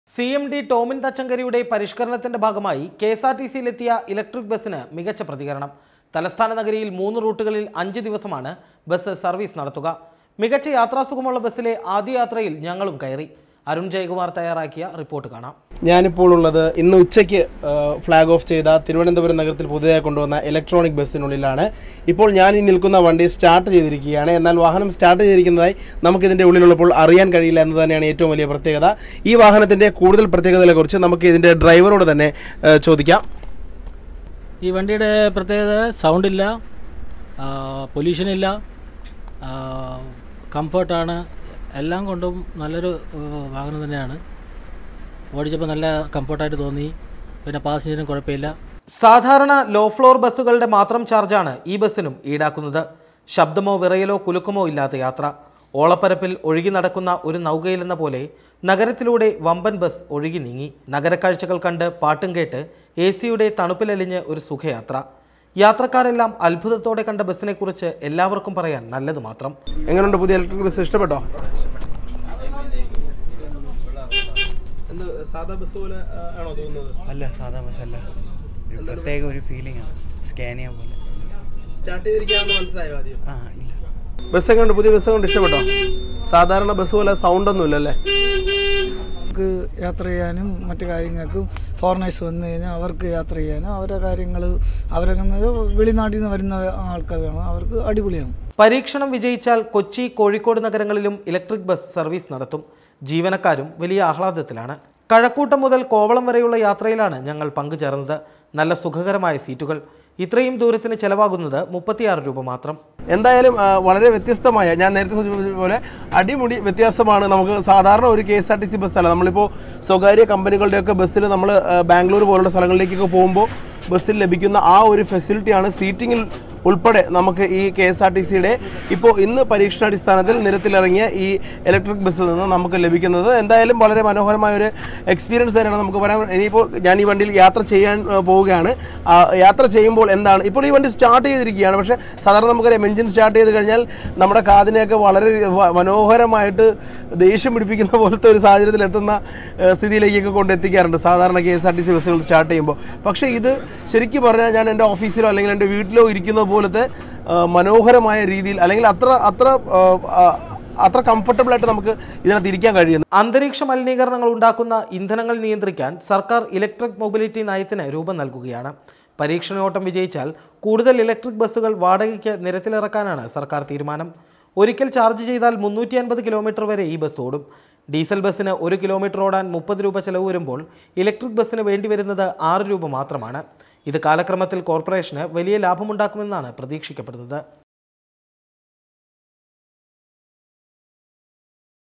C M D ടോമിൻ തച്ചങ്കരിയുടെ പരിഷ്കരണത്തിന്റെ ഭാഗമായി കെ എസ് ആർ ടി സിയിലെത്തിയ ഇലക്ട്രിക് ബസ്സിന് മികച്ച പ്രതികരണം തലസ്ഥാന നഗരിയിൽ മൂന്ന് റൂട്ടുകളിൽ അഞ്ച് ദിവസമാണ് ബസ് സർവീസ് നടത്തുക മികച്ച യാത്രാസുഖമുള്ള ബസ്സിലെ ആദ്യ യാത്രയിൽ ഞങ്ങളും കയറി അരുൺ ജയകുമാർ തയ്യാറാക്കിയ റിപ്പോർട്ട് കാണാം ഞാനിപ്പോൾ ഉള്ളത് ഇന്ന് ഉച്ചയ്ക്ക് ഫ്ലാഗ് ഓഫ് ചെയ്ത തിരുവനന്തപുരം നഗരത്തിൽ പുതിയതായി കൊണ്ടുവന്ന ഇലക്ട്രോണിക് ബസ്സിനുള്ളിലാണ് ഇപ്പോൾ ഞാൻ ഈ നിൽക്കുന്ന വണ്ടി സ്റ്റാർട്ട് ചെയ്തിരിക്കുകയാണ് എന്നാൽ വാഹനം സ്റ്റാർട്ട് ചെയ്തിരിക്കുന്നതായി നമുക്കിതിൻ്റെ ഉള്ളിലുള്ളപ്പോൾ അറിയാൻ കഴിയില്ല എന്ന് തന്നെയാണ് ഏറ്റവും വലിയ പ്രത്യേകത ഈ വാഹനത്തിൻ്റെ കൂടുതൽ പ്രത്യേകതകളെക്കുറിച്ച് നമുക്ക് ഇതിൻ്റെ ഡ്രൈവറോട് തന്നെ ഏഹ്, ചോദിക്കാം ഈ വണ്ടിയുടെ പ്രത്യേകത സൗണ്ടില്ല പൊല്യൂഷൻ ഇല്ല കംഫർട്ടാണ് എല്ലാം കൊണ്ടും നല്ലൊരു ആ, വാഹനം തന്നെയാണ് ഓടിച്ചപ്പോൾ നല്ല കംഫർട്ടായിട്ട് തോന്നി പിന്നെ പാസഞ്ചറിനും കുഴപ്പമില്ല സാധാരണ ലോ ഫ്ലോർ ബസ്സുകളുടെ മാത്രം ചാർജാണ് ഈ ബസ്സിനും ഈടാക്കുന്നത് ശബ്ദമോ വിറയലോ കുലുക്കമോ ഇല്ലാത്ത യാത്ര ഓളപ്പരപ്പിൽ ഒഴുകി നടക്കുന്ന ഒരു നൗകയിലെന്ന പോലെ നഗരത്തിലൂടെ വമ്പൻ ബസ് ഒഴുകി നീങ്ങി നഗരക്കാഴ്ചകൾ കണ്ട് പാട്ടും കേട്ട് എ സിയുടെ തണുപ്പിലലിഞ്ഞ് ഒരു സുഖയാത്ര യാത്രക്കാരെല്ലാം അത്ഭുതത്തോടെ കണ്ട ബസ്സിനെക്കുറിച്ച് എല്ലാവർക്കും പറയാൻ നല്ലത് മാത്രം എങ്ങനെയുണ്ട് പുതിയ ഇലക്ട്രിക് ബസ് ഇഷ്ടപ്പെട്ടോ സാധാ ബസ് പോലെ ആണോ തോന്നുന്നത് അല്ല സാധാ ബസ്സല്ല ഒരു പ്രത്യേക ഒരു ഫീലിംഗ് ആണ് സ്കാനിയ പോലെ സ്റ്റാർട്ട് ചെയ്തിരിക്കാന്ന് മനസ്സിലായോ ആദ്യം ആ ഇല്ല ബസ് എങ്ങനെ പുതിയ ബസ് കൊണ്ട് ഇഷ്ടപ്പെട്ടോ സാധാരണ ബസ് പോലെ സൗണ്ട് ഒന്നും ഇല്ലല്ലേ അവർക്ക് യാത്ര ചെയ്യാനും മറ്റു കാര്യങ്ങൾക്കും ഫോറിനേഴ്സ് വന്നു കഴിഞ്ഞാൽ അവർക്ക് യാത്ര ചെയ്യാനും അവരുടെ കാര്യങ്ങൾ അവരൊക്കെ എന്ന് വെച്ചാൽ വെളിനാട്ടിൽ നിന്ന് വരുന്ന ആൾക്കാരാണ് അവർക്ക് അടിപൊളിയാണ് പരീക്ഷണം വിജയിച്ചാൽ കൊച്ചി കോഴിക്കോട് നഗരങ്ങളിലും ഇലക്ട്രിക് ബസ് സർവീസ് നടത്തും ജീവനക്കാരും വലിയ ആഹ്ലാദത്തിലാണ് കഴക്കൂട്ടം മുതൽ കോവളം വരെയുള്ള യാത്രയിലാണ് ഞങ്ങൾ പങ്കുചേർന്നത് നല്ല സുഖകരമായ സീറ്റുകൾ ഇത്രയും ദൂരത്തിന് ചെലവാകുന്നത് മുപ്പത്തിയാറ് രൂപ മാത്രം എന്തായാലും ആ, വളരെ വ്യത്യസ്തമായ ഞാൻ നേരത്തെ സൂചിപ്പിച്ച പോലെ അടിമുടി വ്യത്യാസമാണ് നമുക്ക് സാധാരണ ഒരു K S R T C ബസ്സല്ല നമ്മളിപ്പോൾ സ്വകാര്യ കമ്പനികളുടെയൊക്കെ ബസ്സിൽ നമ്മൾ ബാംഗ്ലൂർ പോലുള്ള സ്ഥലങ്ങളിലേക്കൊക്കെ പോകുമ്പോൾ ബസ്സിൽ ലഭിക്കുന്ന ആ ഒരു ഫെസിലിറ്റിയാണ് സീറ്റിങ്ങിൽ ഉൾപ്പെടെ നമുക്ക് ഈ കെ എസ് ആർ ടി സിയുടെ ഇപ്പോൾ ഇന്ന് പരീക്ഷണാടിസ്ഥാനത്തിൽ നിരത്തിലിറങ്ങിയ ഈ ഇലക്ട്രിക് ബസ്സിൽ നിന്ന് നമുക്ക് ലഭിക്കുന്നത് എന്തായാലും വളരെ മനോഹരമായ ഒരു എക്സ്പീരിയൻസ് തന്നെയാണ് നമുക്ക് പറയാൻ ഇനിയിപ്പോൾ ഞാൻ ഈ വണ്ടിയിൽ യാത്ര ചെയ്യാൻ ആ, പോവുകയാണ് ആ, യാത്ര ചെയ്യുമ്പോൾ എന്താണ് ഇപ്പോൾ ഈ വണ്ടി സ്റ്റാർട്ട് ചെയ്തിരിക്കുകയാണ് പക്ഷേ സാധാരണ നമുക്കറിയാം എഞ്ചിൻ സ്റ്റാർട്ട് ചെയ്ത് കഴിഞ്ഞാൽ നമ്മുടെ കാതിനെയൊക്കെ വളരെ വ- മനോഹരമായിട്ട് ദേഷ്യം പിടിപ്പിക്കുന്ന പോലത്തെ ഒരു സാഹചര്യത്തിൽ എത്തുന്ന ആ, സ്ഥിതിയിലേക്കൊക്കെ കൊണ്ടെത്തിക്കാറുണ്ട് സാധാരണ K S R T C ബസ്സുകൾ സ്റ്റാർട്ട് ചെയ്യുമ്പോൾ പക്ഷേ ഇത് ശരിക്കും പറഞ്ഞാൽ ഞാൻ എൻ്റെ ഓഫീസിലോ അല്ലെങ്കിൽ എൻ്റെ വീട്ടിലോ ഇരിക്കുന്ന പോലത്തെ ആ, മനോഹരമായ രീതിയിൽ അല്ലെങ്കിൽ അത്ര അത്ര ആ, ആ, അത്ര കംഫർട്ടബിൾ ആയിട്ട് നമുക്ക് ഇതിനകത്ത് ഇരിക്കാൻ കഴിയുന്നു അന്തരീക്ഷ മലിനീകരണങ്ങൾ ഉണ്ടാക്കുന്ന ഇന്ധനങ്ങൾ നിയന്ത്രിക്കാൻ സർക്കാർ ഇലക്ട്രിക് മൊബിലിറ്റി നയത്തിന് രൂപം നൽകുകയാണ് പരീക്ഷണയോട്ടം വിജയിച്ചാൽ കൂടുതൽ ഇലക്ട്രിക് ബസ്സുകൾ വാടകയ്ക്ക് നിരത്തിലിറക്കാനാണ് സർക്കാർ തീരുമാനം ഒരിക്കൽ ചാർജ് ചെയ്താൽ മുന്നൂറ്റി അൻപത് കിലോമീറ്റർ വരെ ഈ ബസ് ഓടും ഡീസൽ ബസ്സിന് ഒരു കിലോമീറ്റർ ഓടാൻ മുപ്പത് രൂപ ചെലവ് വരുമ്പോൾ ഇലക്ട്രിക് ബസ്സിന് വേണ്ടി വരുന്നത് ആറ് രൂപ മാത്രമാണ് ഇത് കാലക്രമത്തിൽ കോർപ്പറേഷന് വലിയ ലാഭമുണ്ടാക്കുമെന്നാണ് പ്രതീക്ഷിക്കപ്പെടുന്നത്